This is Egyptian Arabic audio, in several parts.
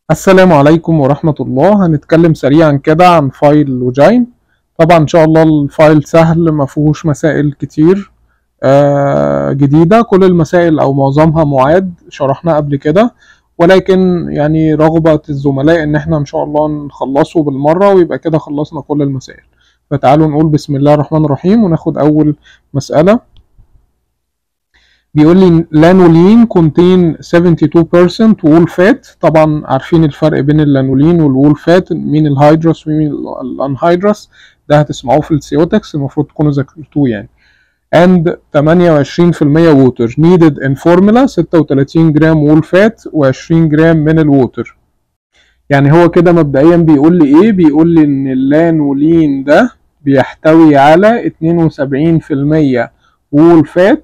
السلام عليكم ورحمة الله هنتكلم سريعا كده عن فايل لوجين طبعا ان شاء الله الفايل سهل ما فيهوش مسائل كتير آه جديدة كل المسائل او معظمها معاد شرحناه قبل كده ولكن يعني رغبة الزملاء ان احنا ان شاء الله نخلصه بالمرة ويبقى كده خلصنا كل المسائل فتعالوا نقول بسم الله الرحمن الرحيم وناخد اول مسألة بيقول لي لانولين contain 72% وول فات طبعا عارفين الفرق بين اللانولين والوول فات مين الهيدروس ومين الانهيدروس ده هتسمعوه في السيوتكس المفروض تكونوا ذاكرتوه يعني and 28% ووتر needed in formula 36 جرام وول فات و20 جرام من الووتر يعني هو كده مبدئيا بيقول لي ايه بيقول لي ان اللانولين ده بيحتوي على 72% وول فات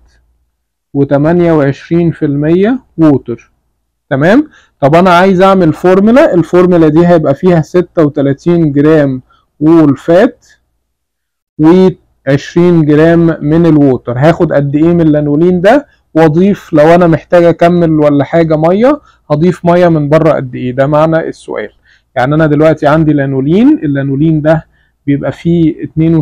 و28% ووتر تمام طب انا عايز اعمل فورمولا الفورمولا دي هيبقى فيها 36 جرام وول فات و20 جرام من الووتر هاخد قد ايه من اللانولين ده واضيف لو انا محتاج اكمل ولا حاجه ميه هضيف ميه من بره قد ايه ده معنى السؤال يعني انا دلوقتي عندي لانولين اللانولين ده بيبقى فيه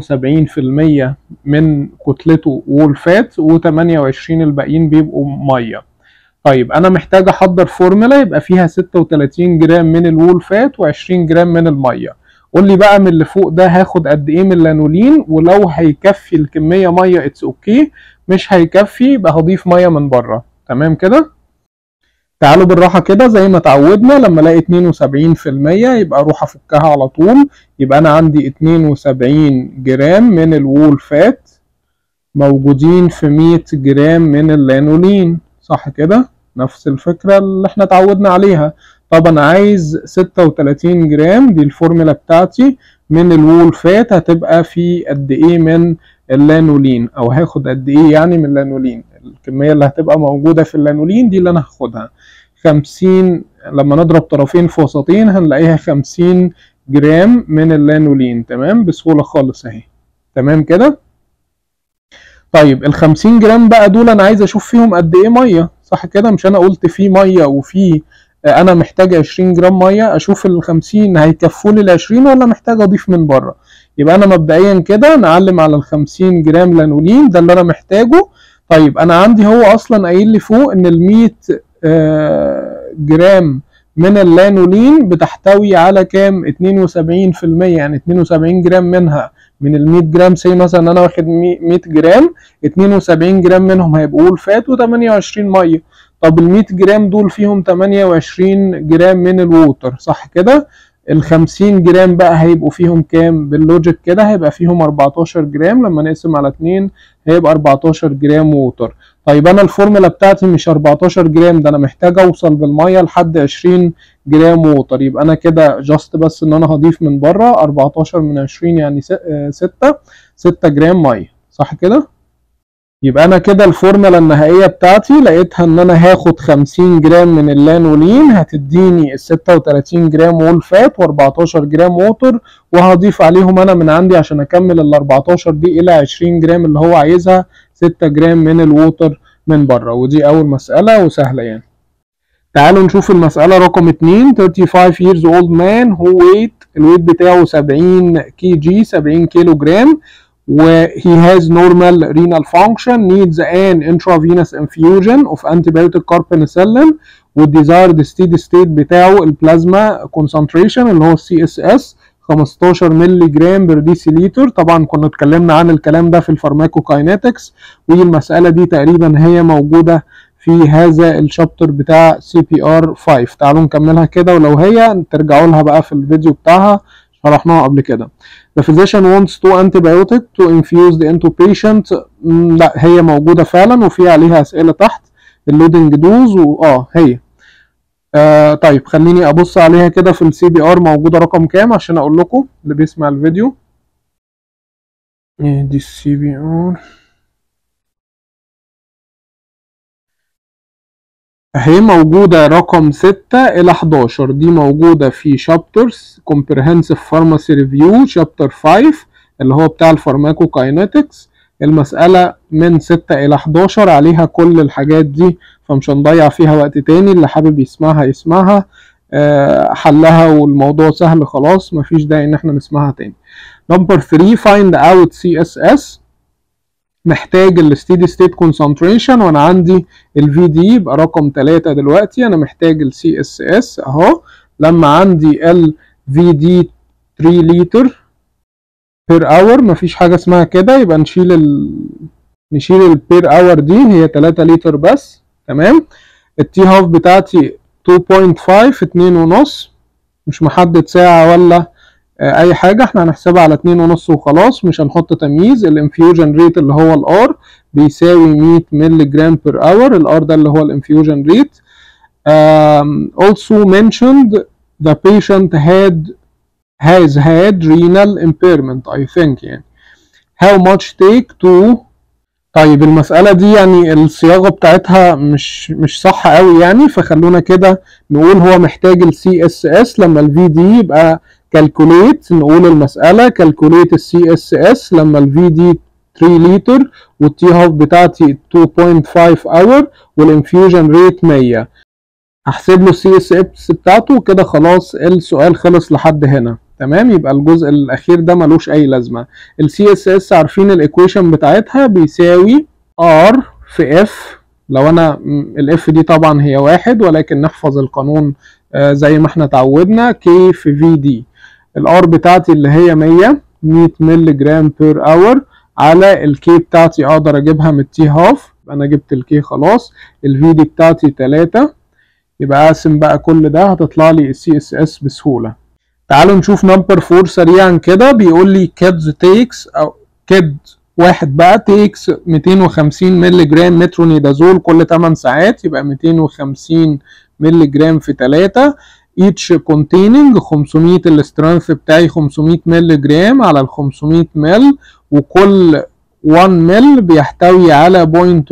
72% من كتلته وول فات و28 الباقيين بيبقوا ميه طيب انا محتاج احضر فورمولا يبقى فيها 36 جرام من الوول فات و20 جرام من الميه قول لي بقى من اللي فوق ده هاخد قد ايه من اللانولين ولو هيكفي الكميه ميه اتس اوكي okay. مش هيكفي يبقى هضيف ميه من بره تمام كده تعالوا بالراحه كده زي ما اتعودنا لما الاقي 72% يبقى اروح افكها على طول يبقى انا عندي 72 جرام من الوول فات موجودين في 100 جرام من اللانولين صح كده نفس الفكره اللي احنا اتعودنا عليها طب انا عايز 36 جرام دي الفورمولا بتاعتي من الوول فات هتبقى في قد ايه من اللانولين او هاخد قد ايه يعني من اللانولين الكميه اللي هتبقى موجوده في اللانولين دي اللي انا هاخدها 50 لما نضرب طرفين في وسطين هنلاقيها 50 جرام من اللانولين تمام بسهوله خالص اهي تمام كده طيب ال 50 جرام بقى دول انا عايز اشوف فيهم قد ايه ميه صح كده مش انا قلت في ميه وفي انا محتاج 20 جرام ميه اشوف ال 50 هيكفوا لي ال 20 ولا محتاج اضيف من بره يبقى انا مبدئيا كده نعلم على ال 50 جرام لانولين ده اللي انا محتاجه طيب انا عندي هو اصلا قايل لي فوق ان ال 100 جرام من اللانولين بتحتوي على كام 72% يعني 72 جرام منها من ال 100 جرام سي مثلا انا واخد 100 جرام 72 جرام منهم هيبقوا وول فات و28 ميه طب ال 100 جرام دول فيهم 28 جرام من الووتر صح كده ال 50 جرام بقى هيبقوا فيهم كام باللوجيك كده هيبقى فيهم 14 جرام لما نقسم على 2 هيبقى 14 جرام ووتر طيب انا الفورمولا بتاعتي مش 14 جرام ده انا محتاج اوصل بالميه لحد 20 جرام ووتر يبقى انا كده جاست بس ان انا هضيف من بره 14 من 20 يعني 6 6 جرام ميه صح كده يبقى انا كده الفورمولا النهائيه بتاعتي لقيتها ان انا هاخد 50 جرام من اللانولين هتديني ال 36 جرام وول فات و14 جرام ووتر وهضيف عليهم انا من عندي عشان اكمل ال 14 دي الى 20 جرام اللي هو عايزها 6 جرام من الووتر من بره ودي اول مساله وسهله يعني تعالوا نشوف المسألة رقم 2 35 years old man who weight الويت بتاعه 70 كي جي 70 كيلو جرام و he has normal renal function needs an intravenous infusion of antibiotic carpenicillin والdesired steady state بتاعه البلازما concentration اللي هو السي اس اس 15 مللي جرام بر ديسيليتر طبعا كنا اتكلمنا عن الكلام ده في الفارماكوكاينetics والمسألة دي تقريبا هي موجودة في هذا الشابتر بتاع سي بي ار 5 تعالوا نكملها كده ولو هي ترجعوا لها بقى في الفيديو بتاعها شرحناها قبل كده The physician wants two antibiotic to infuse the into patient لا هي موجودة فعلا وفي عليها أسئلة تحت اللودنج دوز واه هي آه طيب خليني أبص عليها كده في السي بي ار موجودة رقم كام عشان أقول لكم اللي بيسمع الفيديو دي السي بي ار هي موجودة رقم 6 إلى 11 دي موجودة في شابترز Comprehensive Pharmacy Review شابتر 5 اللي هو بتاع الفارماكوكاينetics المسألة من 6 إلى 11 عليها كل الحاجات دي فمش هنضيع فيها وقت تاني اللي حابب يسمعها يسمعها آه، حلها والموضوع سهل خلاص مفيش داعي ان احنا نسمعها تاني نمبر 3 find out CSS محتاج الستيدي ستيت كونسنتريشن وانا عندي الفي دي يبقى رقم 3 دلوقتي انا محتاج السي اس اس اهو لما عندي ال في دي 3 لتر بير اور مفيش حاجه اسمها كده يبقى نشيل ال... نشيل البير اور دي هي 3 لتر بس تمام التي هاف بتاعتي 2.5 2 ونص مش محدد ساعه ولا اي حاجه احنا هنحسبها على 2 ونص وخلاص مش هنحط تمييز الانفيوجن ريت اللي هو الار بيساوي 100 مللي جرام بير اور الار ده اللي هو الانفيوجن ريت um, also mentioned the patient had has had renal impairment I think يعني how much take to طيب المسألة دي يعني الصياغة بتاعتها مش مش صح قوي يعني فخلونا كده نقول هو محتاج ال CSS لما ال VD يبقى calculate نقول المسألة calculate ال CSS لما ال VD 3 لتر والتي هاف بتاعتي 2.5 اور والانفيوجن ريت 100 هحسب له السي اس اس بتاعته وكده خلاص السؤال خلص لحد هنا تمام يبقى الجزء الاخير ده ملوش اي لازمه السي اس اس عارفين الايكويشن بتاعتها بيساوي ار في اف لو انا الاف دي طبعا هي واحد ولكن نحفظ القانون آه زي ما احنا اتعودنا كي في في دي الار بتاعتي اللي هي 100 100 مللي جرام بير اور على الكي بتاعتي اقدر اجيبها من التي هاف انا جبت الكي خلاص الفي دي بتاعتي 3 يبقى اقسم بقى كل ده هتطلع لي السي اس اس بسهوله تعالوا نشوف نمبر 4 سريعا كده بيقول لي كيدز تيكس او كيد واحد بقى تيكس 250 مللي جرام مترونيدازول كل 8 ساعات يبقى 250 مللي جرام في 3 each containing 500 السترينث بتاعي 500 مللي جرام على ال 500 مل وكل 1 مل بيحتوي على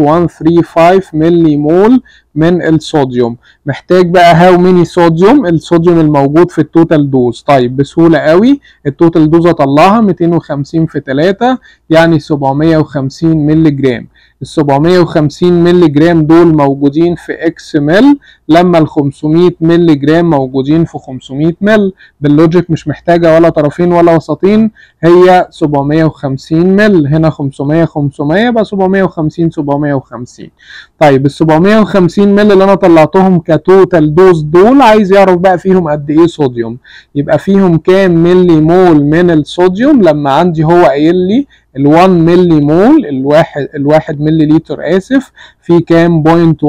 0.135 ملي مول من الصوديوم محتاج بقى هاو ميني صوديوم الصوديوم الموجود في التوتال دوز طيب بسهولة قوي التوتال دوز اطلعها 250 في 3 يعني 750 ملي جرام ال 750 ملي جرام دول موجودين في اكس مل لما ال 500 ملي جرام موجودين في 500 مل باللوجيك مش محتاجة ولا طرفين ولا وسطين هي 750 مل هنا 500 500 يبقى 750 750 طيب ال 750 مل اللي انا طلعتهم كتوتال دوز دول عايز يعرف بقى فيهم قد ايه صوديوم يبقى فيهم كام ملي مول من الصوديوم لما عندي هو قايل لي ال 1 ملي مول الواحد الواحد ملي لتر اسف في كام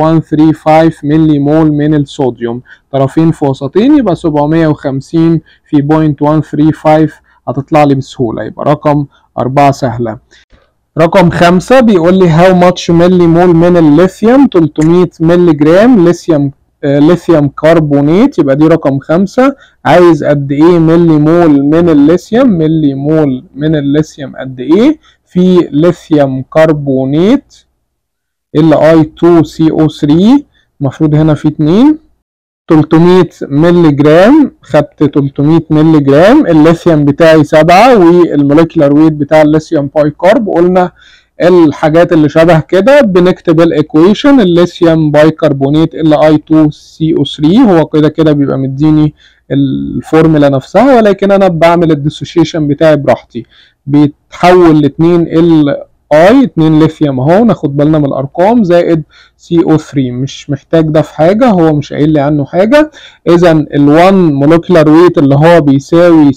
0.135 ملي مول من الصوديوم طرفين في وسطين يبقى 750 في 0.135 هتطلع لي بسهولة يبقى رقم أربعة سهلة رقم خمسة بيقول لي هاو ماتش ملي مول من الليثيوم 300 ملي جرام ليثيوم ليثيوم كربونات يبقى دي رقم خمسة عايز قد ايه ملي مول من الليثيوم ملي مول من الليثيوم قد ايه في ليثيوم كربونات ال اي 2 سي او 3 المفروض هنا في 2 300 ملي جرام خدت 300 ملي جرام الليثيوم بتاعي 7 والموليكولار ويت بتاع الليثيوم باي كارب قلنا الحاجات اللي شبه كده بنكتب الايكويشن الليثيوم باي كربونات ال اي 2 سي او 3 هو كده كده بيبقى مديني الفورمولا نفسها ولكن انا بعمل الديسوشيشن بتاعي براحتي بيتحول ل 2 ال اي 2 ليثيوم اهو ناخد بالنا من الارقام زائد سي او 3 مش محتاج ده في حاجه هو مش قايل لي عنه حاجه اذا ال1 مولكيولار ويت اللي هو بيساوي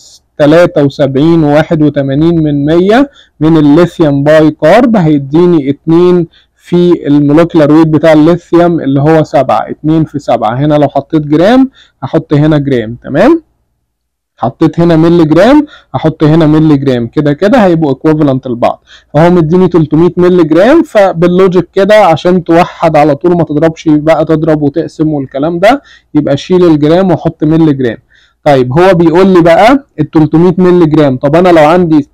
73 وواحد من 100 من الليثيوم باي كارب هيديني 2 في المولكيولار ويت بتاع الليثيوم اللي هو 7 2 في 7 هنا لو حطيت جرام هحط هنا جرام تمام حطيت هنا ملي جرام هحط هنا ملي جرام كده كده هيبقوا ايكويفالنت لبعض فهو مديني 300 ملي جرام فباللوجيك كده عشان توحد على طول ما تضربش بقى تضرب وتقسم والكلام ده يبقى شيل الجرام وحط ملي جرام طيب هو بيقول لي بقى ال 300 ملي جرام طب انا لو عندي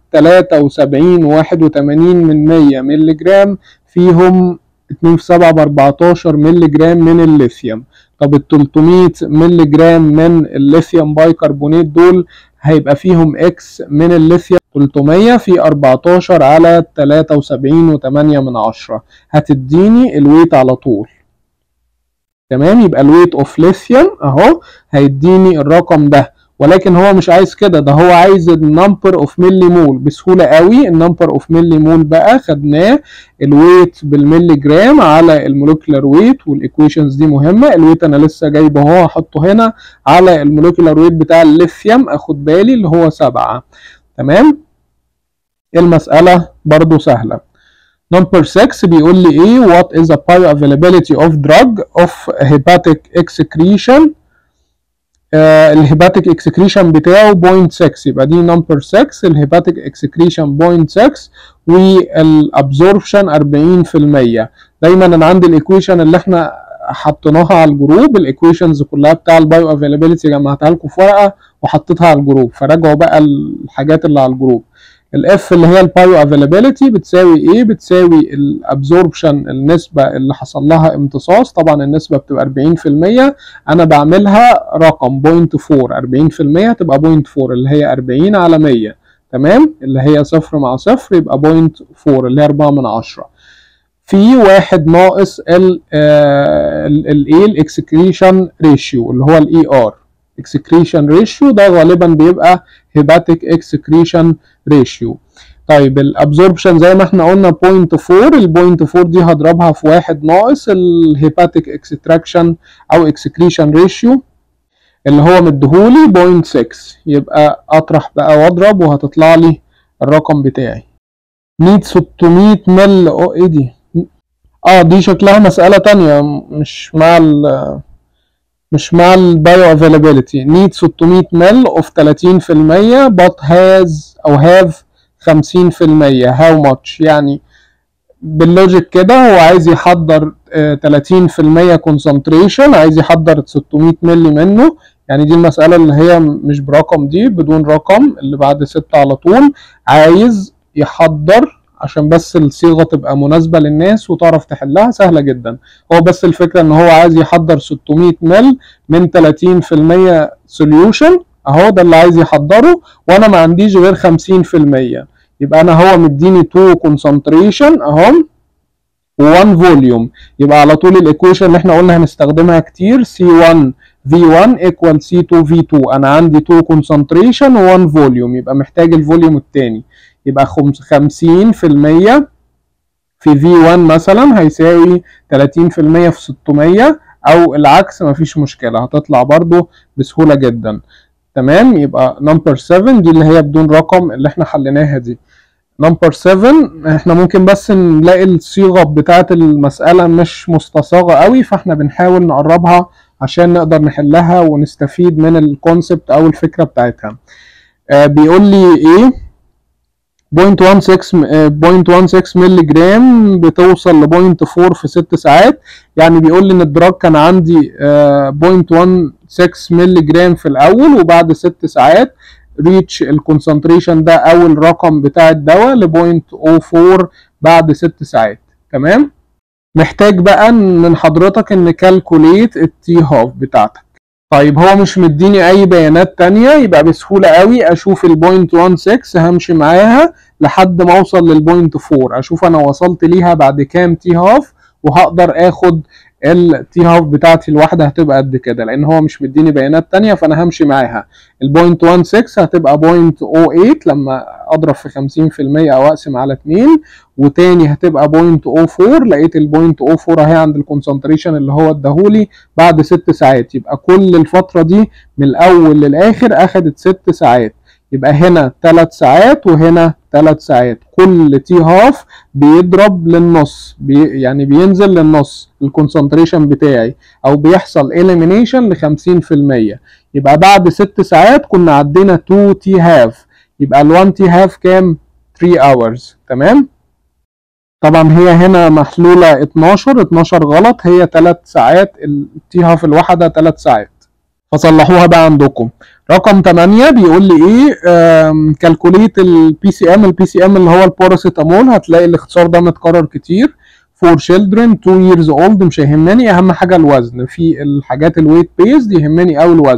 73 و81 من 100 ملي جرام فيهم 2 في 7 ب 14 ملي جرام من الليثيوم طب ال 300 ملي جرام من الليثيوم باي كربونات دول هيبقى فيهم اكس من الليثيوم 300 في 14 على 73 و8 من 10 هتديني الويت على طول تمام يبقى الويت اوف ليثيوم اهو هيديني الرقم ده ولكن هو مش عايز كده ده هو عايز النمبر اوف ملي مول بسهوله قوي النمبر اوف ملي مول بقى خدناه الويت بالملي جرام على المولكيولار ويت والايكويشنز دي مهمه الويت انا لسه جايبه اهو هحطه هنا على المولكيولار ويت بتاع الليثيوم اخد بالي اللي هو 7 تمام المساله برضو سهله نمبر 6 بيقول لي ايه what is the bioavailability of drug of hepatic excretion آه الهيباتيك اكسكريشن بتاعه 0.6 يبقى دي نمبر 6 الهيباتيك اكسكريشن 0.6 والابزوربشن 40% دايما انا عندي الايكويشن اللي احنا حطيناها على الجروب الايكويشنز كلها بتاع البايو افيلابيلتي جمعتها لكم في ورقه وحطيتها على الجروب فراجعوا بقى الحاجات اللي على الجروب الاف اللي هي البايو افيلابيلتي بتساوي ايه بتساوي الابزوربشن النسبه اللي حصل لها امتصاص طبعا النسبه بتبقى 40% انا بعملها رقم 0.4 40% تبقى 0.4 اللي هي 40 على 100 تمام اللي هي صفر مع صفر يبقى 0.4 اللي هي 4 من 10 في واحد ناقص ال الايه الاكسكريشن ريشيو اللي هو الاي ار اكسكريشن ريشيو ده غالبا بيبقى هيباتيك اكسكريشن ريشيو طيب الابزوربشن زي ما احنا قلنا 0.4 ال 0.4 دي هضربها في واحد ناقص الهيباتيك اكستراكشن او اكسكريشن ريشيو اللي هو مديهولي 0.6 يبقى اطرح بقى واضرب وهتطلع لي الرقم بتاعي 100 600 مل اه ايه دي اه دي شكلها مسألة تانية مش مع ال مش مع البايو افيلابيلتي need 600 مل of 30% but has او have 50% how much يعني باللوجيك كده هو عايز يحضر 30% concentration عايز يحضر 600 ملي منه يعني دي المسألة اللي هي مش برقم دي بدون رقم اللي بعد ستة على طول عايز يحضر عشان بس الصيغة تبقى مناسبة للناس وتعرف تحلها سهلة جدا هو بس الفكرة ان هو عايز يحضر 600 مل من 30% سوليوشن اهو ده اللي عايز يحضره وانا ما عنديش غير 50% يبقى انا هو مديني 2 concentration اهو و1 فوليوم يبقى على طول الايكويشن اللي احنا قلنا هنستخدمها كتير C1 V1 equal C2 V2 انا عندي 2 concentration و1 فوليوم يبقى محتاج الفوليوم التاني يبقى 50% في V1 مثلا هيساوي 30% في 600 او العكس مفيش مشكلة هتطلع برضو بسهولة جدا تمام يبقى نمبر 7 دي اللي هي بدون رقم اللي احنا حليناها دي نمبر 7 احنا ممكن بس نلاقي الصيغة بتاعة المسألة مش مستصاغة قوي فاحنا بنحاول نقربها عشان نقدر نحلها ونستفيد من الكونسبت او الفكرة بتاعتها آه بيقول لي ايه 0.16 مللي جرام بتوصل ل 0.4 في 6 ساعات يعني بيقول لي ان الدراج كان عندي 0.16 مللي جرام في الاول وبعد 6 ساعات ريتش الكونسنتريشن ده او الرقم بتاع الدواء ل 0.04 بعد 6 ساعات تمام محتاج بقى من حضرتك ان كالكوليت التي هاف بتاعتك طيب هو مش مديني اي بيانات تانية يبقى بسهولة قوي اشوف البوينت 16 همشي معاها لحد ما اوصل للبوينت 4 اشوف انا وصلت ليها بعد كام تي هاف وهقدر اخد التي هاف بتاعتي الواحده هتبقى قد كده لان هو مش مديني بيانات تانية فانا همشي معاها البوينت 16 هتبقى بوينت 08 لما اضرب في 50% او اقسم على 2 وتاني هتبقى بوينت 04 لقيت البوينت 04 اهي عند الكونسنتريشن اللي هو اداهولي بعد 6 ساعات يبقى كل الفتره دي من الاول للاخر اخدت 6 ساعات يبقى هنا 3 ساعات وهنا 3 ساعات كل تي هاف بيضرب للنص بي يعني بينزل للنص الكونسنتريشن بتاعي او بيحصل اليمينيشن ل 50% يبقى بعد 6 ساعات كنا عدينا 2 تي هاف يبقى ال 1 تي هاف كام 3 hours تمام طبعا هي هنا محلولة 12 12 غلط هي 3 ساعات التي هاف الواحدة 3 ساعات فصلحوها بقى عندكم رقم 8 بيقول لي ايه كالكوليت البي سي ام البي سي ام اللي هو الباراسيتامول هتلاقي الاختصار ده متكرر كتير فور children 2 years old مش هيهمني اهم حاجه الوزن في الحاجات الويت بيز دي يهمني قوي الوزن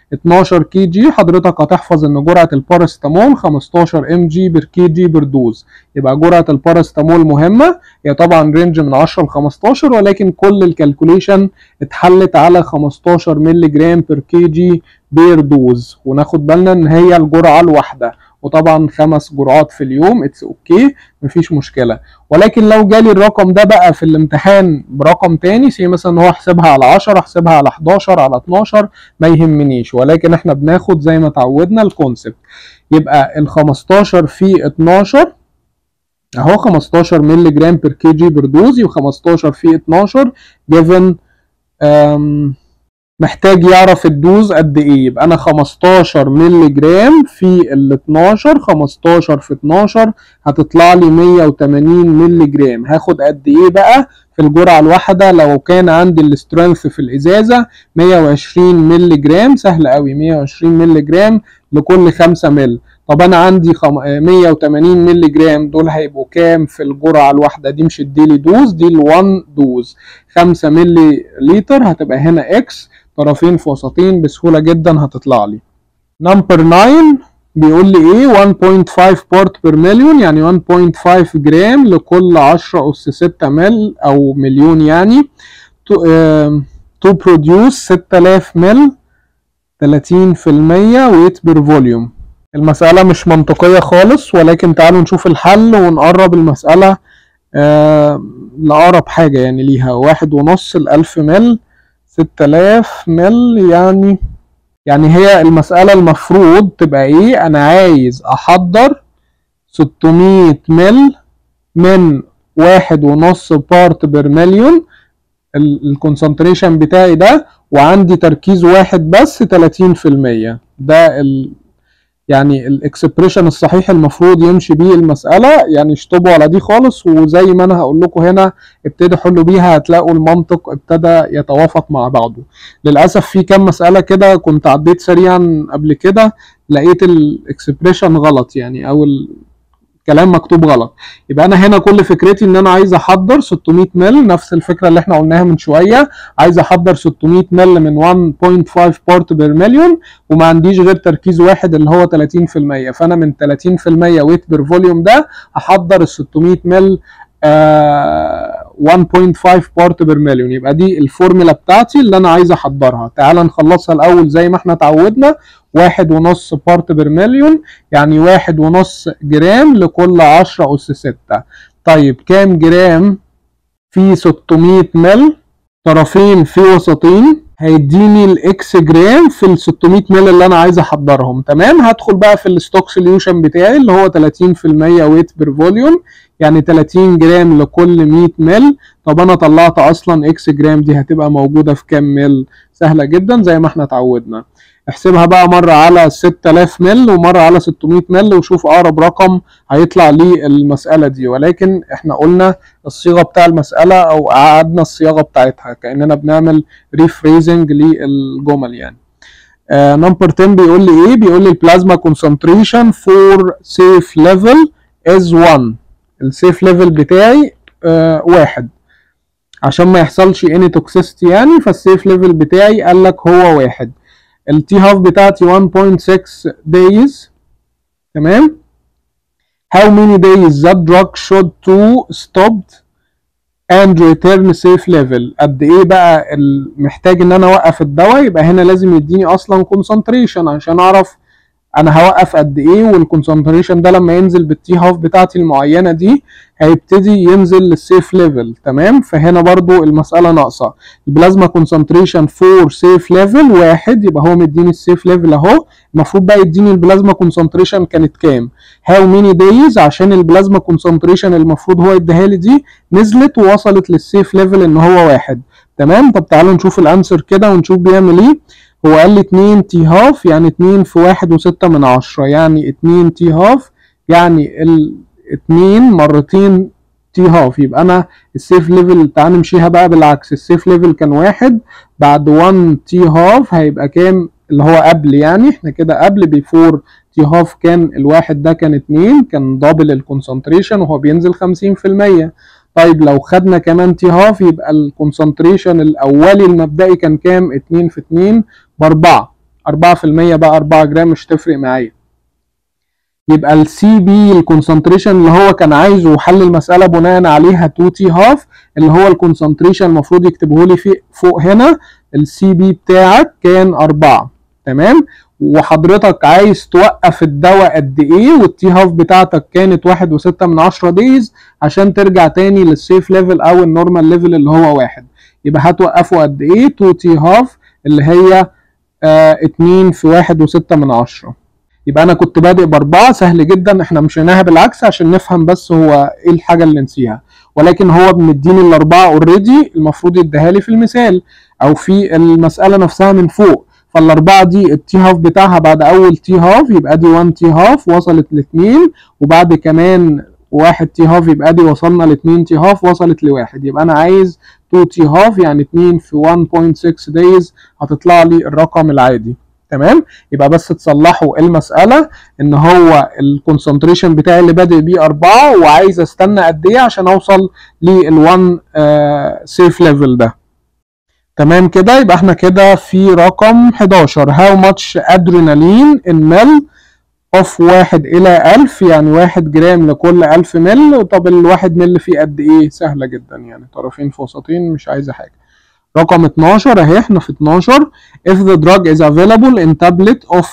12 كي جي حضرتك هتحفظ ان جرعه البارستامول 15 ام جي بر كي جي بر دوز يبقى جرعه البارستامول مهمه هي طبعا رينج من 10 ل 15 ولكن كل الكالكوليشن اتحلت على 15 مللي جرام بر كي جي بير دوز وناخد بالنا ان هي الجرعه الواحده وطبعا خمس جرعات في اليوم اتس اوكي مفيش مشكله ولكن لو جالي الرقم ده بقى في الامتحان برقم تاني سي مثلا هو حسبها على 10 حسبها على 11 على 12 ما يهمنيش ولكن احنا بناخد زي ما اتعودنا الكونسبت يبقى ال 15 في 12 اهو 15 مللي جرام بير كي جي بر دوز و15 في 12 جيفن محتاج يعرف الدوز قد ايه يبقى انا 15 مللي جرام في ال 12 15 في 12 هتطلع لي 180 مللي جرام هاخد قد ايه بقى في الجرعه الواحده لو كان عندي السترينث في الازازه 120 مللي جرام سهل قوي 120 مللي جرام لكل 5 مل طب انا عندي خم... 180 مللي جرام دول هيبقوا كام في الجرعه الواحده دي مش اديلي دوز دي ال1 دوز 5 مللي لتر هتبقى هنا اكس طرفين في وسطين بسهوله جدا هتطلع لي نمبر 9 بيقول لي ايه 1.5 بارت بير مليون يعني 1.5 جرام لكل 10 اس 6 مل او مليون يعني تو بروديوس 6000 مل 30% ويت بير فوليوم المسألة مش منطقية خالص ولكن تعالوا نشوف الحل ونقرب المسألة آه لأقرب حاجة يعني ليها واحد ونص الألف مل ستة آلاف مل يعني يعني هي المسألة المفروض تبقى ايه انا عايز احضر 600 مل من واحد ونص بارت بير مليون الكونسنتريشن بتاعي ده وعندي تركيز واحد بس 30% ده ال يعني الاكسبريشن الصحيح المفروض يمشي بيه المسألة يعني اشطبوا على دي خالص وزي ما انا هقول لكم هنا ابتدوا حلوا بيها هتلاقوا المنطق ابتدى يتوافق مع بعضه للأسف في كام مسألة كده كنت عديت سريعا قبل كده لقيت الاكسبريشن غلط يعني او كلام مكتوب غلط يبقى انا هنا كل فكرتي ان انا عايز احضر 600 مل نفس الفكره اللي احنا قلناها من شويه عايز احضر 600 مل من 1.5 بارت بير مليون وما عنديش غير تركيز واحد اللي هو 30% فانا من 30% ويت بير فوليوم ده هحضر ال 600 مل آه 1.5 بارت بير مليون يبقى دي الفورمولا بتاعتي اللي انا عايز احضرها تعال نخلصها الاول زي ما احنا اتعودنا واحد ونص بارت بير مليون يعني واحد ونص جرام لكل 10 أس 6 طيب كام جرام في 600 مل طرفين في وسطين هيديني الاكس جرام في ال 600 مل اللي انا عايز احضرهم تمام هدخل بقى في الستوك سوليوشن بتاعي اللي هو 30% ويت بير فوليوم يعني 30 جرام لكل 100 مل طب انا طلعت اصلا اكس جرام دي هتبقى موجوده في كام مل سهله جدا زي ما احنا اتعودنا احسبها بقى مرة على 6000 مل ومرة على 600 مل وشوف أقرب رقم هيطلع لي المسألة دي ولكن احنا قلنا الصيغة بتاع المسألة أو قعدنا الصياغة بتاعتها كأننا بنعمل ريفريزنج للجمل يعني نمبر 10 بيقول لي ايه بيقول لي البلازما concentration for safe level is 1 السيف ليفل بتاعي آه واحد عشان ما يحصلش اني توكسيستي يعني فالسيف ليفل بتاعي قال لك هو واحد التي هاف بتاعتي 1.6 days تمام how many days that drug should to stopped and return safe level قد ايه بقى محتاج ان انا اوقف الدواء يبقى هنا لازم يديني اصلا concentration عشان اعرف انا هوقف قد ايه والكونسنتريشن ده لما ينزل بالتي هاف بتاعتي المعينه دي هيبتدي ينزل للسيف ليفل تمام فهنا برضو المساله ناقصه البلازما كونسنتريشن فور سيف ليفل واحد يبقى هو مديني السيف ليفل اهو المفروض بقى يديني البلازما كونسنتريشن كانت كام هاو ميني دايز عشان البلازما كونسنتريشن المفروض هو يديها لي دي نزلت ووصلت للسيف ليفل ان هو واحد تمام طب تعالوا نشوف الانسر كده ونشوف بيعمل ايه هو قال لي 2 تي هاف يعني 2 في واحد وستة من عشرة يعني 2 تي هاف يعني ال 2 مرتين تي هاف يبقى انا السيف ليفل تعال نمشيها بقى بالعكس السيف ليفل كان واحد بعد 1 تي هاف هيبقى كام اللي هو قبل يعني احنا كده قبل بيفور تي هاف كان الواحد ده كان 2 كان دبل الكونسنتريشن وهو بينزل 50% طيب لو خدنا كمان تي هاف يبقى الكونسنتريشن الاولي المبدئي كان كام 2 في 2 باربعة 4% بقى 4 جرام مش تفرق معايا يبقى السي بي الكونسنتريشن اللي هو كان عايزه وحل المساله بناء عليها 2 تي هاف اللي هو الكونسنتريشن المفروض يكتبه لي في فوق هنا السي بي بتاعك كان 4 تمام وحضرتك عايز توقف الدواء قد ايه والتي هاف بتاعتك كانت واحد وستة من عشرة دايز عشان ترجع تاني للسيف ليفل او النورمال ليفل اللي هو واحد يبقى هتوقفه قد ايه 2 تي هاف اللي هي آه اتنين في واحد وستة من عشرة يبقى انا كنت بادئ باربعة سهل جدا احنا مشيناها بالعكس عشان نفهم بس هو ايه الحاجة اللي نسيها ولكن هو مديني الاربعة اوريدي المفروض يديها لي في المثال او في المسألة نفسها من فوق فالاربعه دي التي هاف بتاعها بعد اول تي هاف يبقى دي 1 تي هاف وصلت لاثنين وبعد كمان واحد تي هاف يبقى دي وصلنا ل 2 تي هاف وصلت لواحد يبقى انا عايز 2 تي هاف يعني 2 في 1.6 دايز هتطلع لي الرقم العادي تمام يبقى بس تصلحوا المساله ان هو الكونسنتريشن بتاعي اللي بادئ بيه 4 وعايز استنى قد ايه عشان اوصل لل1 سيف ليفل ده تمام كده يبقى احنا كده في رقم 11 how much adrenaline in ml of 1 إلى 1000 يعني 1 جرام لكل 1000 مل طب الواحد مل فيه قد إيه؟ سهلة جدا يعني طرفين في وسطين مش عايزة حاجة رقم 12 اهي احنا في 12 if the drug is available in tablet of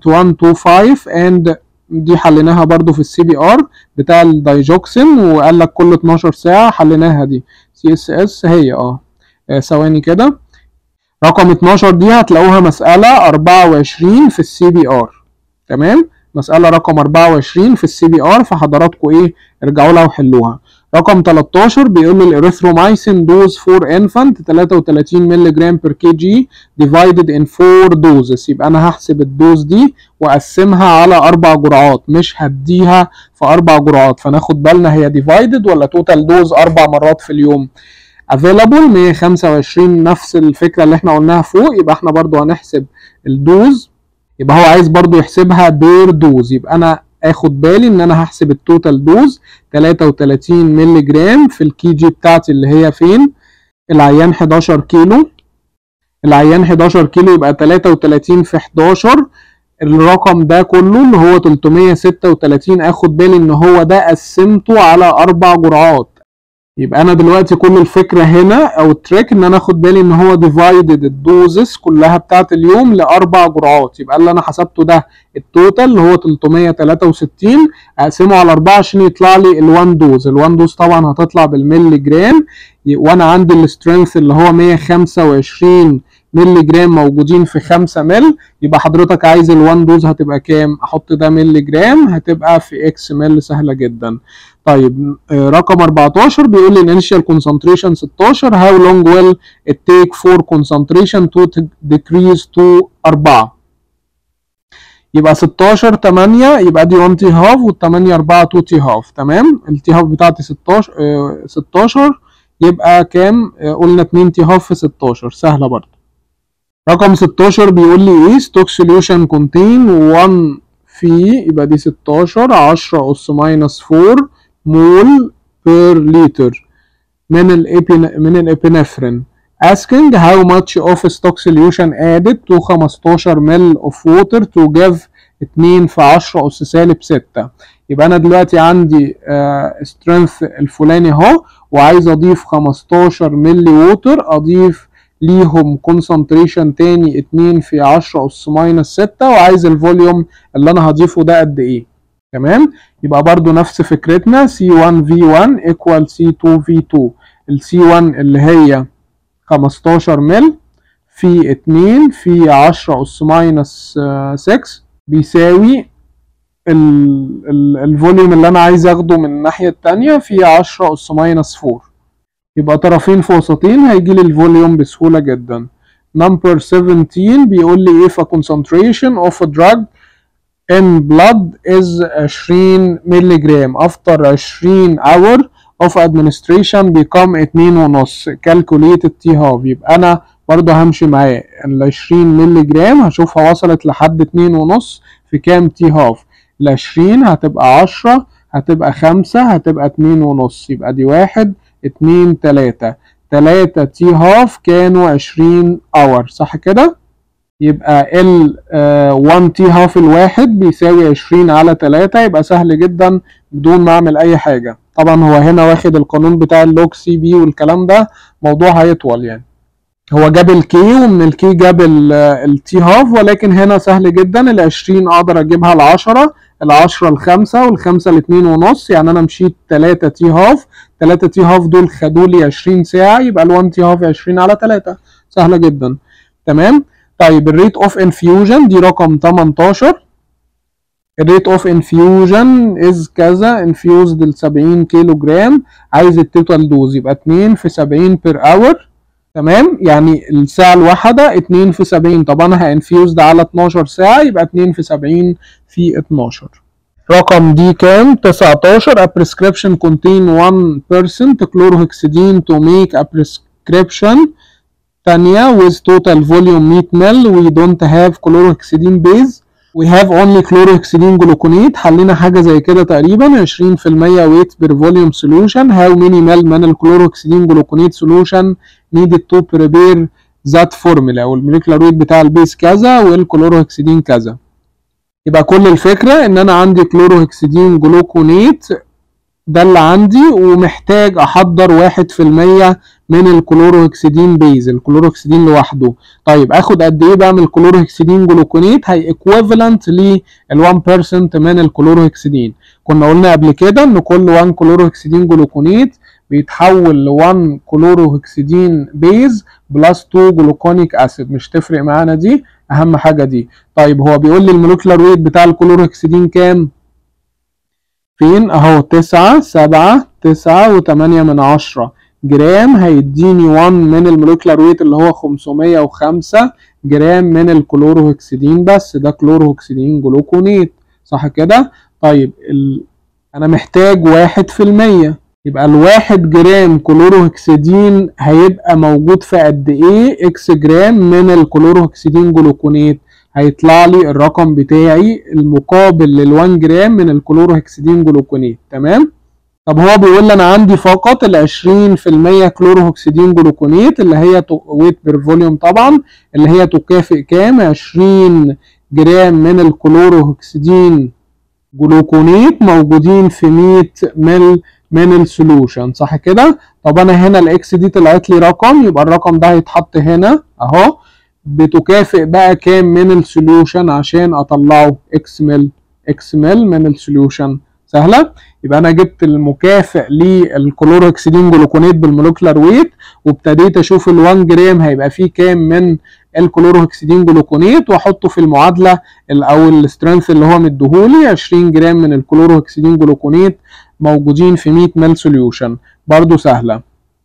0.125 and دي حليناها برضو في السي بي ار بتاع الدايجوكسين وقال لك كل 12 ساعة حليناها دي سي اس اس هي اه ثواني كده رقم 12 دي هتلاقوها مسألة 24 في السي بي ار تمام مسألة رقم 24 في السي بي ار فحضراتكم ايه ارجعوا لها وحلوها رقم 13 بيقول لي الاريثرومايسين دوز فور انفانت 33 مللي جرام بير كي جي ديفايدد ان 4 دوزز يبقى انا هحسب الدوز دي واقسمها على اربع جرعات مش هديها في اربع جرعات فناخد بالنا هي ديفايدد ولا توتال دوز اربع مرات في اليوم available 125 نفس الفكره اللي احنا قلناها فوق يبقى احنا برضو هنحسب الدوز يبقى هو عايز برضو يحسبها بير دوز يبقى انا اخد بالي ان انا هحسب التوتال دوز 33 مللي جرام في الكي جي بتاعتي اللي هي فين العيان 11 كيلو العيان 11 كيلو يبقى 33 في 11 الرقم ده كله اللي هو 336 اخد بالي ان هو ده قسمته على اربع جرعات يبقى انا دلوقتي كل الفكره هنا او التريك ان انا اخد بالي ان هو ديفايدد الدوزز كلها بتاعت اليوم لاربع جرعات يبقى اللي انا حسبته ده التوتال اللي هو 363 اقسمه على 4 عشان يطلع لي ال1 دوز ال1 دوز طبعا هتطلع بالملي جرام وانا عندي السترينث اللي هو 125 ملي جرام موجودين في 5 مل يبقى حضرتك عايز ال1 دوز هتبقى كام احط ده ملي جرام هتبقى في اكس مل سهله جدا طيب رقم 14 بيقول لي initial concentration 16 how long will it take for concentration to decrease to 4 يبقى 16 8 يبقى دي 1 تي هاف وال 8 4 2 تي هاف تمام التي هاف بتاعتي 16 آه 16 يبقى كام آه قلنا 2 تي هاف في 16 سهله برضه رقم 16 بيقول لي ايه ستوك سوليوشن كونتين 1 في يبقى دي 16 10 اس ماينس 4 مول بير لتر من الابين من الابنفرين asking how much of stock solution added to 15 ml of water to give 2 في 10 أس سالب 6 يبقى أنا دلوقتي عندي strength الفلاني أهو وعايز أضيف 15 ملي ووتر أضيف ليهم concentration تاني 2 في 10 أس ماينس 6 وعايز الفوليوم اللي أنا هضيفه ده قد إيه تمام يبقى برضو نفس فكرتنا C1V1 equal C2V2 ال C1 اللي هي 15 مل في 2 في 10 أس ماينس 6 بيساوي الفوليوم اللي أنا عايز أخده من الناحية التانية في 10 أس ماينس 4 يبقى طرفين في وسطين هيجي لي الفوليوم بسهولة جدا نمبر 17 بيقول لي if a concentration of a drug in blood is 20 مللي جرام after 20 hour of administration become 2 ونص calculated t half يبقى انا برضه همشي معاه ال 20 مللي جرام هشوفها وصلت لحد 2 ونص في كام تي هاف ال 20 هتبقى 10 هتبقى 5 هتبقى 2 ونص يبقى دي 1 2 3 3 تي هاف كانوا 20 اور صح كده يبقى ال 1 تي هاف الواحد بيساوي 20 على 3 يبقى سهل جدا بدون ما اعمل اي حاجه طبعا هو هنا واخد القانون بتاع اللوج سي بي والكلام ده موضوع هيطول يعني هو جاب الكي ومن الكي جاب التي هاف ولكن هنا سهل جدا ال 20 اقدر اجيبها ل 10 ال 10 ل 5 وال 5 ل 2 ونص يعني انا مشيت 3 تي هاف 3 تي هاف دول خدوا لي 20 ساعه يبقى ال 1 تي هاف 20 على 3 سهله جدا تمام طيب الريت اوف انفيوجن دي رقم 18 الريت اوف انفيوجن از كذا انفيوزد ل 70 كيلو جرام عايز التوتال دوز يبقى 2 في 70 بير اور تمام يعني الساعة الواحدة 2 في 70 طب انا هانفيوزد على 12 ساعة يبقى 2 في 70 في 12 رقم دي كام 19 a prescription contain 1% chlorhexidine to make a prescription تانية with total volume 100 ml we don't have chlorhexidine base we have only chlorhexidine gluconate حلينا حاجة زي كده تقريبا 20% weight per volume solution how many ml من الكلوروكسيدين gluconate solution needed to prepare that formula والموليكولار ويت بتاع البيس كذا والكلوروهكسيدين كذا يبقى كل الفكرة ان انا عندي كلوروهكسيدين جلوكونيت ده اللي عندي ومحتاج احضر واحد في المية من الكلوروهكسيدين بيز الكلوروهكسيدين لوحده طيب اخد قد ايه بقى من الكلوروهكسيدين جلوكونيت هي ايكويفالنت لل 1% من الكلوروهكسيدين كنا قلنا قبل كده ان كل 1 كلوروهكسيدين جلوكونيت بيتحول ل 1 كلوروهكسيدين بيز بلس 2 جلوكونيك اسيد مش تفرق معانا دي اهم حاجه دي طيب هو بيقول لي المولكيولار ويت بتاع الكلوروهكسيدين كام فين اهو 9 7 9 و8 من 10 جرام هيديني 1 من المولكيولار ويت اللي هو 505 جرام من الكلوروهكسيدين بس ده كلوروهكسيدين جلوكونيت صح كده طيب ال... انا محتاج واحد في المية يبقى الواحد جرام كلوروهكسيدين هيبقى موجود في قد ايه اكس جرام من الكلوروهكسيدين جلوكونيت هيطلع لي الرقم بتاعي المقابل لل1 جرام من الكلوروهكسيدين جلوكونيت تمام طب هو بيقول لي انا عندي فقط ال 20% كلوروهكسيدين جلوكونيت اللي هي ويت بير فوليوم طبعا اللي هي تكافئ كام 20 جرام من الكلوروهكسيدين جلوكونيت موجودين في 100 مل من السولوشن صح كده طب انا هنا الاكس دي طلعت لي رقم يبقى الرقم ده هيتحط هنا اهو بتكافئ بقى كام من السوليوشن عشان اطلعه اكس مل اكس مل من السوليوشن سهله يبقى انا جبت المكافئ للكلوروكسيدين جلوكونات بالمولكيولار ويت وابتديت اشوف ال1 جرام هيبقى فيه كام من الكلوروهكسيدين جلوكونات واحطه في المعادله او السترينث اللي هو مديهولي 20 جرام من الكلوروهكسيدين جلوكونات موجودين في 100 مل سوليوشن برضو سهله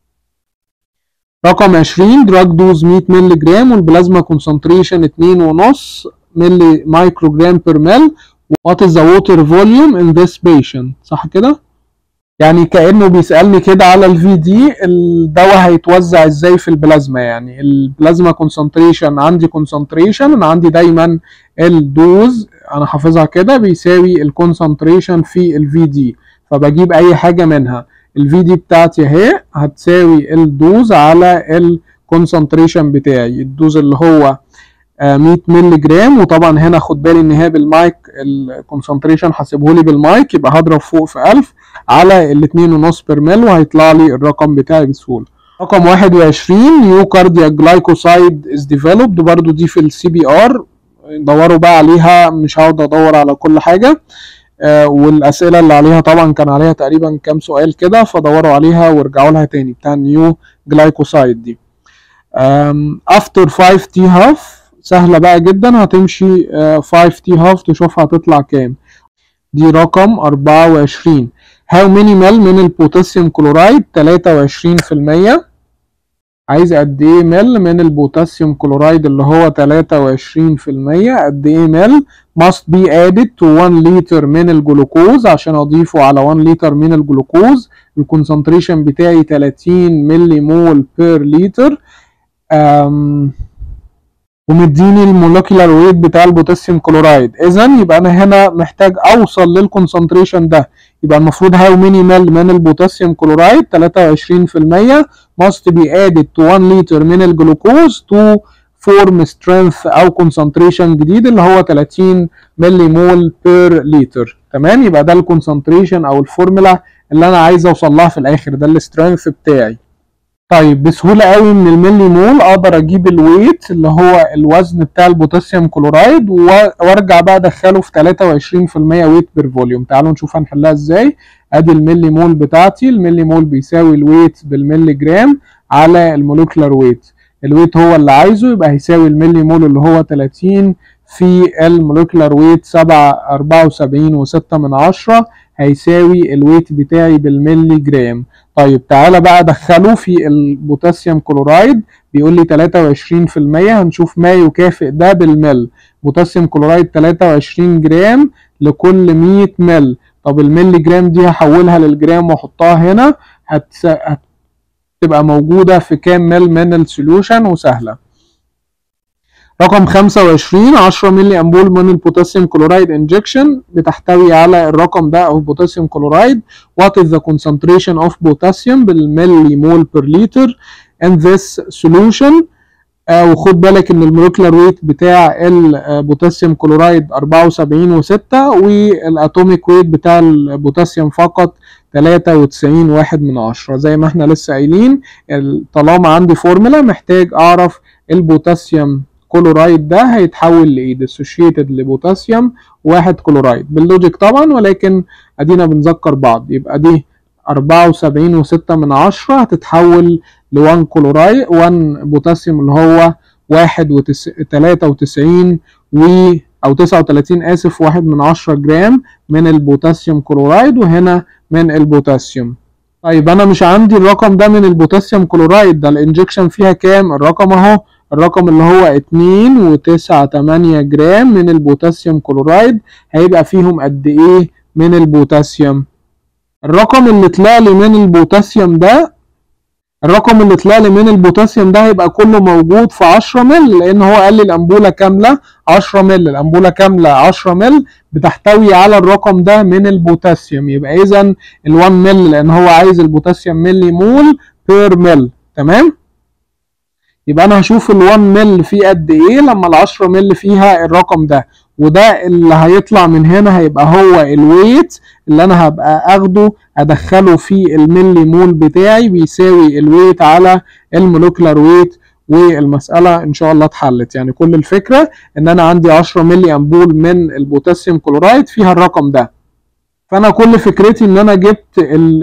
رقم 20 دراج دوز 100 مللي جرام والبلازما كونسنتريشن 2.5 مللي مايكرو جرام بير مل وات از ذا ووتر فوليوم ان ذس بيشنت صح كده يعني كانه بيسالني كده على الفي دي الدواء هيتوزع ازاي في البلازما يعني البلازما كونسنتريشن عندي كونسنتريشن انا عندي دايما الدوز انا حافظها كده بيساوي الكونسنتريشن في الفي دي فبجيب اي حاجه منها الفي دي بتاعتي اهي هتساوي الدوز على الكونسنتريشن بتاعي الدوز اللي هو 100 مللي جرام وطبعا هنا خد بالي ان هي بالمايك الكونسنتريشن حاسبه لي بالمايك يبقى هضرب فوق في 1000 على ال 2.5 بير مل وهيطلع لي الرقم بتاعي بسهوله رقم 21 نيو كاردياك جلايكوسايد از ديفلوبد برضو دي في السي بي ار دوروا بقى عليها مش هقعد ادور على كل حاجه آه والاسئله اللي عليها طبعا كان عليها تقريبا كام سؤال كده فدوروا عليها وارجعوا لها تاني بتاع نيو جلايكوسايد دي افتر 5 تي هاف سهله بقى جدا هتمشي 5 تي هاف تشوف هتطلع كام دي رقم 24 هاو ميني مل من البوتاسيوم كلورايد 23% عايز قد ايه مل من البوتاسيوم كلورايد اللي هو 23% قد ايه مل must be added to 1 لتر من الجلوكوز عشان اضيفه على 1 لتر من الجلوكوز الكونسنتريشن بتاعي 30 ملي مول بير لتر ومديني المولكيولار ويت بتاع البوتاسيوم كلورايد اذا يبقى انا هنا محتاج اوصل للكونسنتريشن ده يبقى المفروض هاو ميني مل من البوتاسيوم كلورايد 23% must be added to 1 لتر من الجلوكوز to فورم سترينث او كونسنتريشن جديد اللي هو 30 ملي مول بير لتر تمام يبقى ده الكونسنتريشن او الفورمولا اللي انا عايز اوصل لها في الاخر ده السترينث بتاعي طيب بسهولة قوي من الملي مول اقدر اجيب الويت اللي هو الوزن بتاع البوتاسيوم كلورايد وارجع بقى ادخله في 23% ويت بير فوليوم تعالوا نشوف هنحلها ازاي ادي الملي مول بتاعتي الملي مول بيساوي الويت بالملي جرام على المولكولار ويت الويت هو اللي عايزه يبقى هيساوي الملي مول اللي هو 30 في المولكولار ويت 7 74 و6 من عشرة هيساوي الويت بتاعي بالملي جرام طيب تعالى بقى ادخله في البوتاسيوم كلورايد بيقول لي 23% هنشوف ما يكافئ ده بالمل بوتاسيوم كلورايد 23 جرام لكل 100 مل طب الملي جرام دي هحولها للجرام واحطها هنا هتس... هتبقى موجودة في كام مل من السوليوشن وسهلة رقم 25 10 ملي امبول من البوتاسيوم كلورايد انجكشن بتحتوي على الرقم ده او بوتاسيوم كلورايد what is the concentration of potassium بالملي مول بير لتر in this solution آه وخد بالك ان المولكيولار ويت بتاع البوتاسيوم كلورايد 74 و6 والاتوميك ويت بتاع البوتاسيوم فقط 93 واحد من عشرة زي ما احنا لسه قايلين طالما عندي فورمولا محتاج اعرف البوتاسيوم كلورايد ده هيتحول لايه ديسوشيتد لبوتاسيوم واحد كلورايد باللوجيك طبعا ولكن ادينا بنذكر بعض يبقى دي 74 وستة من عشرة هتتحول ل 1 كلورايد 1 بوتاسيوم اللي هو واحد وتلاتة وتسعين و او تسعة وتلاتين اسف واحد من عشرة جرام من البوتاسيوم كلورايد وهنا من البوتاسيوم طيب انا مش عندي الرقم ده من البوتاسيوم كلورايد ده الانجكشن فيها كام الرقم اهو الرقم اللي هو اتنين وتسعة تمانية جرام من البوتاسيوم كلورايد هيبقى فيهم قد ايه من البوتاسيوم الرقم اللي طلع لي من البوتاسيوم ده الرقم اللي طلع لي من البوتاسيوم ده هيبقى كله موجود في 10 مل لان هو قال لي الانبوله كامله 10 مل الانبوله كامله 10 مل بتحتوي على الرقم ده من البوتاسيوم يبقى اذا ال1 مل لان هو عايز البوتاسيوم ملي مول بير مل تمام يبقى انا هشوف ال1 مل فيه قد ايه لما ال10 مل فيها الرقم ده وده اللي هيطلع من هنا هيبقى هو الويت اللي انا هبقى اخده ادخله في الملي مول بتاعي بيساوي الويت على المولكولار ويت والمسألة إن شاء الله اتحلت يعني كل الفكرة إن أنا عندي 10 ملي أمبول من البوتاسيوم كلورايد فيها الرقم ده فأنا كل فكرتي إن أنا جبت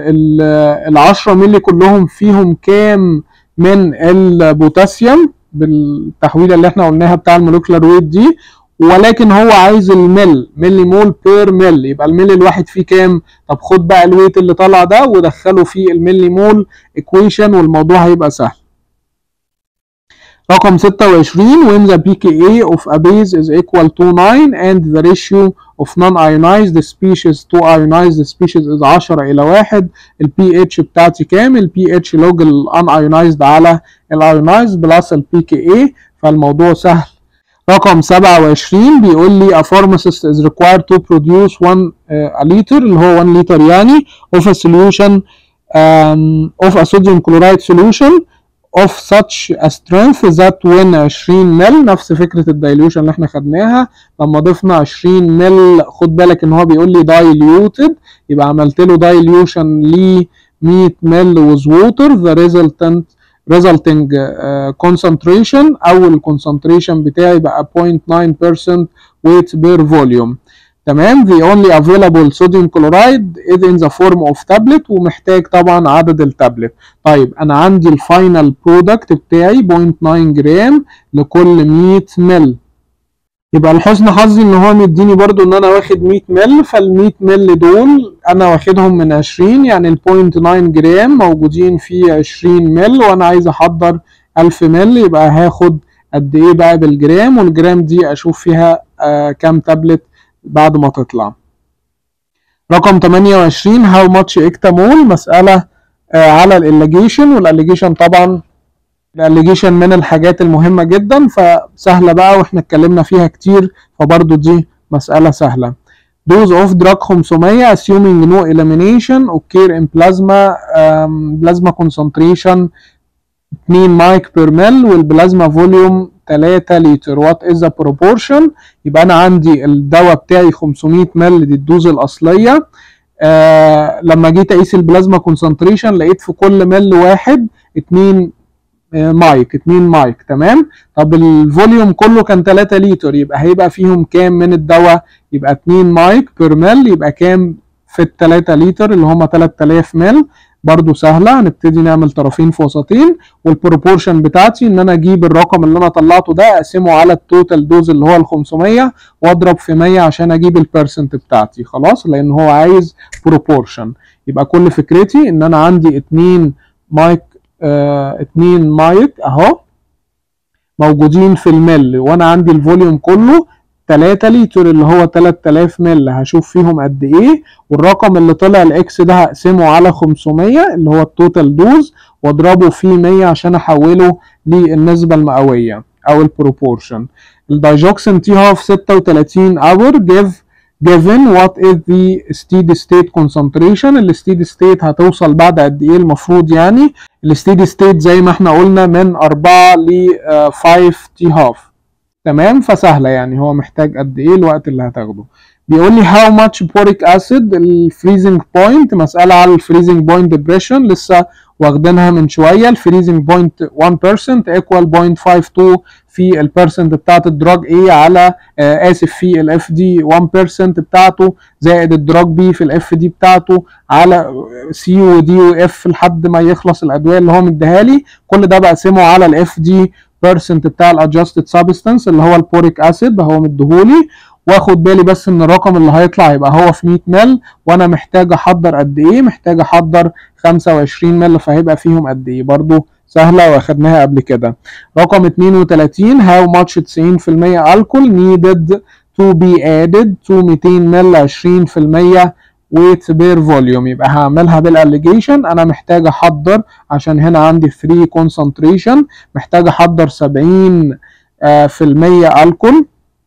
ال 10 ملي كلهم فيهم كام من البوتاسيوم بالتحويله اللي احنا قلناها بتاع المولكيولار ويت دي ولكن هو عايز المل ملي مول بير مل يبقى المل الواحد فيه كام طب خد بقى الويت اللي طلع ده ودخله في الملي مول ايكويشن والموضوع هيبقى سهل رقم 26 when the pKa of a base is equal to 9 and the ratio of non-ionized species to ionized species is 10 إلى 1 ال pH بتاعتي كام؟ ال pH log ال unionized على ال ionized بلس ال pKa فالموضوع سهل رقم 27 بيقول لي a pharmacist is required to produce 1 uh, a liter اللي هو 1 لتر يعني of a solution um, of a sodium chloride solution of such a strength that when 20 مل نفس فكرة الدايليوشن اللي احنا خدناها لما ضفنا 20 مل خد بالك ان هو بيقول لي diluted يبقى عملت له dilution ل 100 مل with water the resultant resulting uh, concentration او الكونسنتريشن بتاعي بقى 0.9% weight per volume تمام the only available sodium chloride is in the form of tablet ومحتاج طبعا عدد التابلت طيب انا عندي الفاينل برودكت بتاعي 0.9 جرام لكل 100 مل يبقى لحسن حظي ان هو مديني برضو ان انا واخد 100 مل فال 100 مل دول انا واخدهم من 20 يعني ال 0.9 جرام موجودين في 20 مل وانا عايز احضر 1000 مل يبقى هاخد قد ايه بقى بالجرام والجرام دي اشوف فيها آه كام تابلت بعد ما تطلع رقم 28 how much اكتامول مسألة آه على الاليجيشن والاليجيشن طبعا الاليجيشن من الحاجات المهمة جدا فسهلة بقى واحنا اتكلمنا فيها كتير فبرضو دي مسألة سهلة dose of drug 500 assuming no elimination occur in plasma um, plasma concentration 2 مايك بير مل والبلازما فوليوم 3 لتر وات از ذا بروبورشن يبقى انا عندي الدواء بتاعي 500 مل دي الدوز الاصليه آه لما جيت اقيس البلازما كونسنتريشن لقيت في كل مل واحد 2 مايك 2 مايك تمام طب الفوليوم كله كان 3 لتر يبقى هيبقى فيهم كام من الدواء يبقى 2 مايك بير مل يبقى كام في ال 3 لتر اللي هم 3000 مل برضو سهلة هنبتدي نعمل طرفين في وسطين والبروبورشن بتاعتي ان انا اجيب الرقم اللي انا طلعته ده اقسمه على التوتال دوز اللي هو ال 500 واضرب في 100 عشان اجيب البرسنت بتاعتي خلاص لان هو عايز بروبورشن يبقى كل فكرتي ان انا عندي 2 مايك آه 2 مايك اهو موجودين في المل وانا عندي الفوليوم كله 3 لتر اللي هو 3000 مل هشوف فيهم قد ايه والرقم اللي طلع الاكس ده هقسمه على 500 اللي هو التوتال دوز واضربه في 100 عشان احوله للنسبه المئويه او البروبورشن الدايجوكسين تي هاف 36 اور جيف given what is the steady state concentration الستيدي ستيت هتوصل بعد قد ايه المفروض يعني الستيدي ستيت زي ما احنا قلنا من 4 ل 5 تي هاف تمام فسهله يعني هو محتاج قد ايه الوقت اللي هتاخده بيقول لي how much boric acid الفريزنج بوينت مساله على الفريزنج بوينت ديبريشن لسه واخدينها من شويه الفريزنج بوينت 1% ايكوال 0.52 في البرسنت بتاعت الدراج A على آه اسف في الاف دي 1% بتاعته زائد الدراج B في الاف دي بتاعته على سي ودي واف لحد ما يخلص الادويه اللي هو مديها لي كل ده بقسمه على الاف دي بيرسنت بتاع الادجستد سبستانس اللي هو البوريك اسيد هو مديهولي واخد بالي بس ان الرقم اللي هيطلع هيبقى هو في 100 مل وانا محتاج احضر قد ايه محتاج احضر 25 مل فهيبقى فيهم قد ايه برضو سهلة واخدناها قبل كده رقم 32 how much 90% alcohol needed to be added to 200 مل 20% weight per volume يبقى هعملها بالاليجيشن انا محتاج احضر عشان هنا عندي 3 concentration محتاج احضر 70 في المية الكول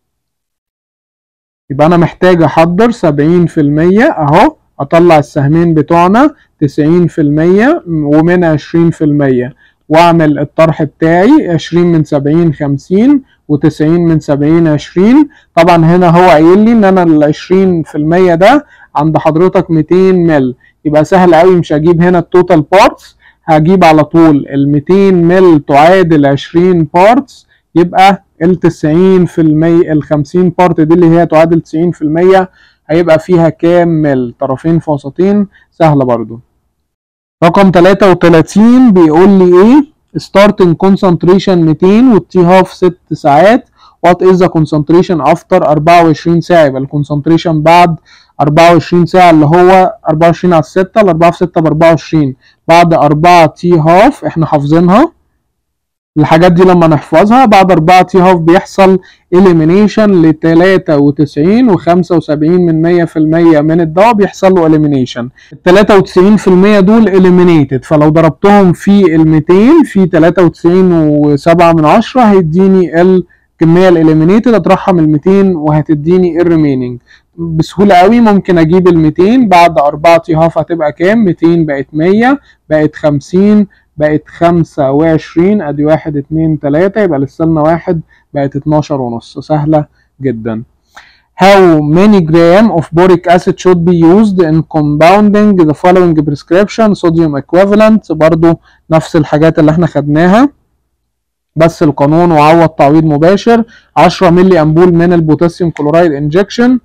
يبقى انا محتاج احضر 70% اهو اطلع السهمين بتوعنا 90% ومن 20% واعمل الطرح بتاعي 20 من 70 50 و90 من 70 20 طبعا هنا هو قايل لي ان انا ال 20% ده عند حضرتك 200 مل يبقى سهل قوي مش هجيب هنا التوتال بارتس هجيب على طول ال 200 مل تعادل 20 بارتس يبقى ال 90% ال 50 بارت دي اللي هي تعادل 90% هيبقى فيها كام مل طرفين في وسطين سهلة برضو رقم 33 بيقول لي ايه starting concentration 200 والتي هاف 6 ساعات what is the concentration after 24 ساعة يبقى الكونسنتريشن بعد 24 ساعة اللي هو 24 على 6 ال 4 في 6 ب 24 بعد 4 تي هاف احنا حافظينها الحاجات دي لما نحفظها بعد 4 تي هاف بيحصل اليمينيشن ل 93 و 75 من 100% من الدواء بيحصل له اليمينيشن ال 93% دول اليمينيتد فلو ضربتهم في ال 200 في 93 و7 من 10 هيديني الكميه الاليمينيتد اطرحها من ال 200 وهتديني الريميننج بسهوله قوي ممكن اجيب ال 200 بعد 4 تي هاف هتبقى كام 200 بقت 100 بقت 50 بقت 25 ادي 1 2 3 يبقى لسه لنا واحد بقت 12 ونص سهله جدا How many gram of boric acid should be used in compounding the following prescription sodium equivalent برضو نفس الحاجات اللي احنا خدناها بس القانون وعوض تعويض مباشر 10 ملي امبول من البوتاسيوم كلورايد انجكشن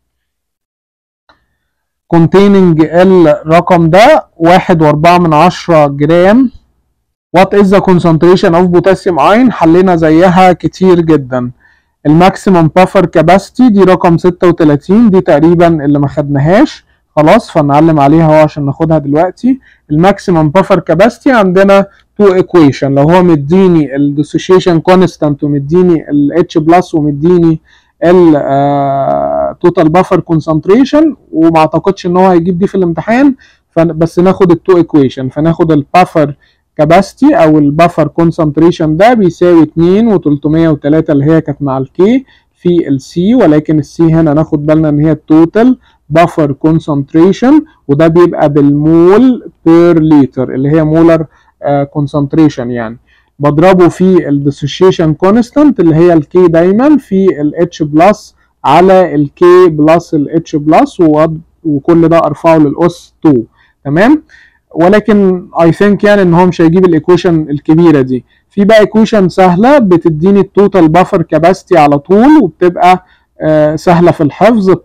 containing الرقم ده واحد واربعة من عشرة جرام What is the concentration of potassium ion حلينا زيها كتير جدا الماكسيمم بافر كاباسيتي دي رقم 36 دي تقريبا اللي ما خدناهاش خلاص فنعلم عليها اهو عشان ناخدها دلوقتي الماكسيمم بافر كاباسيتي عندنا تو ايكويشن لو هو مديني الديسوشيشن كونستانت ومديني الاتش بلس ومديني التوتال بافر كونسنتريشن وما اعتقدش ان هو هيجيب دي في الامتحان بس ناخد التو ايكويشن فناخد البافر كاباسيتي او البافر كونسنتريشن ده بيساوي 2 و303 اللي هي كانت مع الكي في السي ولكن السي هنا ناخد بالنا ان هي التوتال بافر كونسنتريشن وده بيبقى بالمول بير لتر اللي هي مولر كونسنتريشن يعني بضربه في الديسوشيشن كونستانت اللي هي الكي دايما في الاتش بلس على الكي بلس الاتش بلس وكل ده ارفعه للاس 2 تمام ولكن اي ثينك يعني ان هو مش هيجيب الايكويشن الكبيره دي في بقى ايكويشن سهله بتديني التوتال بافر كاباسيتي على طول وبتبقى آه سهله في الحفظ 0.576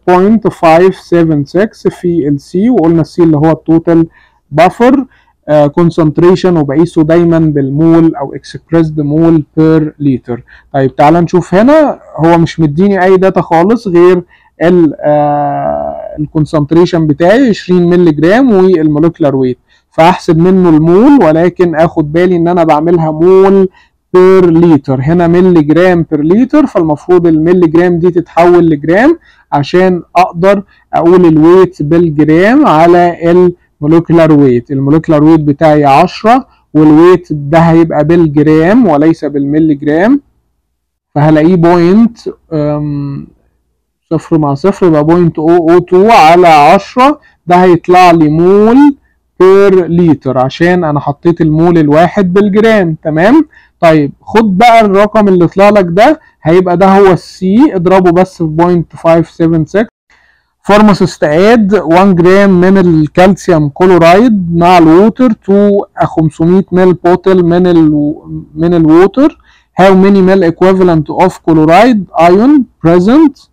في السي وقلنا السي اللي هو التوتال بافر كونسنتريشن وبقيسه دايما بالمول او اكسبريسد مول بير لتر طيب تعال نشوف هنا هو مش مديني اي داتا خالص غير الكونسنتريشن بتاعي 20 مللي جرام والمولكيولار ويت فاحسب منه المول ولكن اخد بالي ان انا بعملها مول بير لتر هنا ملي جرام بير لتر فالمفروض الملي جرام دي تتحول لجرام عشان اقدر اقول الويت بالجرام على المولكيولار ويت المولكيولار ويت بتاعي 10 والويت ده هيبقى بالجرام وليس بالملي جرام فهلاقيه بوينت صفر مع صفر يبقى بوينت او او 2 على 10 ده هيطلع لي مول بير لتر عشان انا حطيت المول الواحد بالجرام تمام طيب خد بقى الرقم اللي طلع لك ده هيبقى ده هو السي اضربه بس في 0.576 فارماسيست اد 1 جرام من الكالسيوم كلورايد مع الووتر تو 500 مل بوتل من ال من الووتر how many ml equivalent of chloride ion present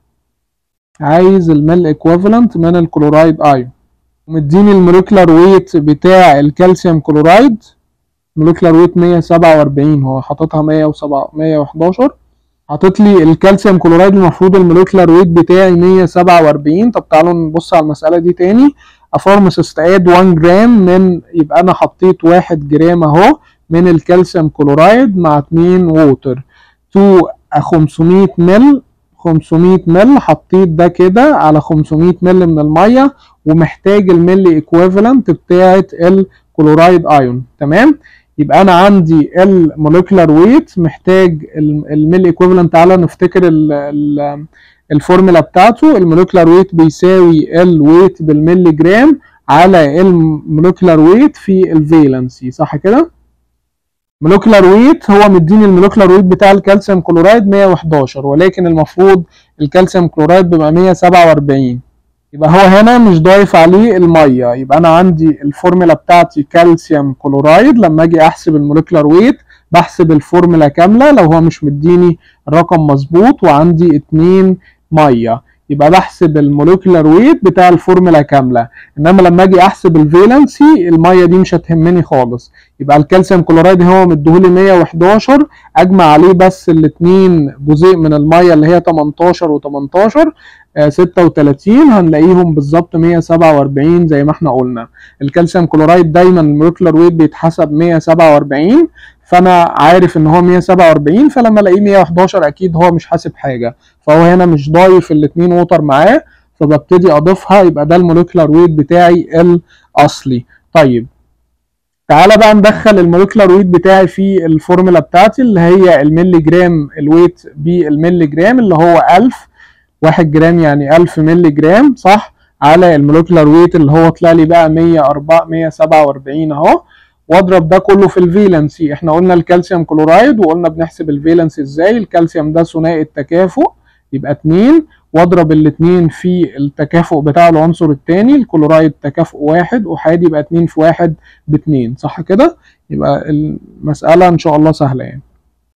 عايز المل equivalent من الكلورايد ايون ومديني المولكيولار ويت بتاع الكالسيوم كلورايد مولكيولار ويت 147 هو حاططها 107 111 حاطط لي الكالسيوم كلورايد المفروض المولكيولار ويت بتاعي 147 طب تعالوا نبص على المساله دي تاني افارماسيست اد 1 جرام من يبقى انا حطيت 1 جرام اهو من الكالسيوم كلورايد مع 2 ووتر تو 500 مل 500 مل حطيت ده كده على 500 مل من الميه ومحتاج الملي ايكويفالنت بتاعه الكلورايد ايون تمام يبقى انا عندي المولكيولار ويت محتاج الملي ايكويفالنت تعالى نفتكر الفورمولا بتاعته المولكيولار ويت بيساوي الويت بالملي جرام على المولكيولار ويت في الفالنسي صح كده مولكيولار ويت هو مديني المولكيولار ويت بتاع الكالسيوم كلورايد 111 ولكن المفروض الكالسيوم كلورايد بيبقى 147 يبقى هو هنا مش ضايف عليه الميه يبقى انا عندي الفورمولا بتاعتي كالسيوم كلورايد لما اجي احسب المولكيولار ويت بحسب الفورمولا كامله لو هو مش مديني الرقم مظبوط وعندي 2 ميه يبقى بحسب المولكيولار ويت بتاع الفورمولا كامله انما لما اجي احسب الفالنسي الميه دي مش هتهمني خالص يبقى الكالسيوم كلورايد هو مديهولي 111 اجمع عليه بس الاثنين جزيء من الميه اللي هي 18 و18 آه 36 هنلاقيهم بالظبط 147 زي ما احنا قلنا الكالسيوم كلورايد دايما المولكيولار ويت بيتحسب 147 فانا عارف ان هو 147 فلما الاقيه 111 اكيد هو مش حاسب حاجه فهو هنا مش ضايف الاثنين ووتر معاه فببتدي اضيفها يبقى ده المولكيولار ويت بتاعي الاصلي طيب تعالى بقى ندخل المولكيولار ويت بتاعي في الفورمولا بتاعتي اللي هي الملي جرام الويت بالملي جرام اللي هو 1000 1 جرام يعني 1000 ملي جرام صح على المولكيولار ويت اللي هو طلع لي بقى 104 147 اهو واضرب ده كله في الفالنسي احنا قلنا الكالسيوم كلورايد وقلنا بنحسب الفالنسي ازاي الكالسيوم ده ثنائي التكافؤ يبقى 2 واضرب الاثنين في التكافؤ بتاع العنصر الثاني الكلورايد تكافؤ واحد احادي يبقى 2 في 1 ب 2 صح كده يبقى المسألة ان شاء الله سهلة يعني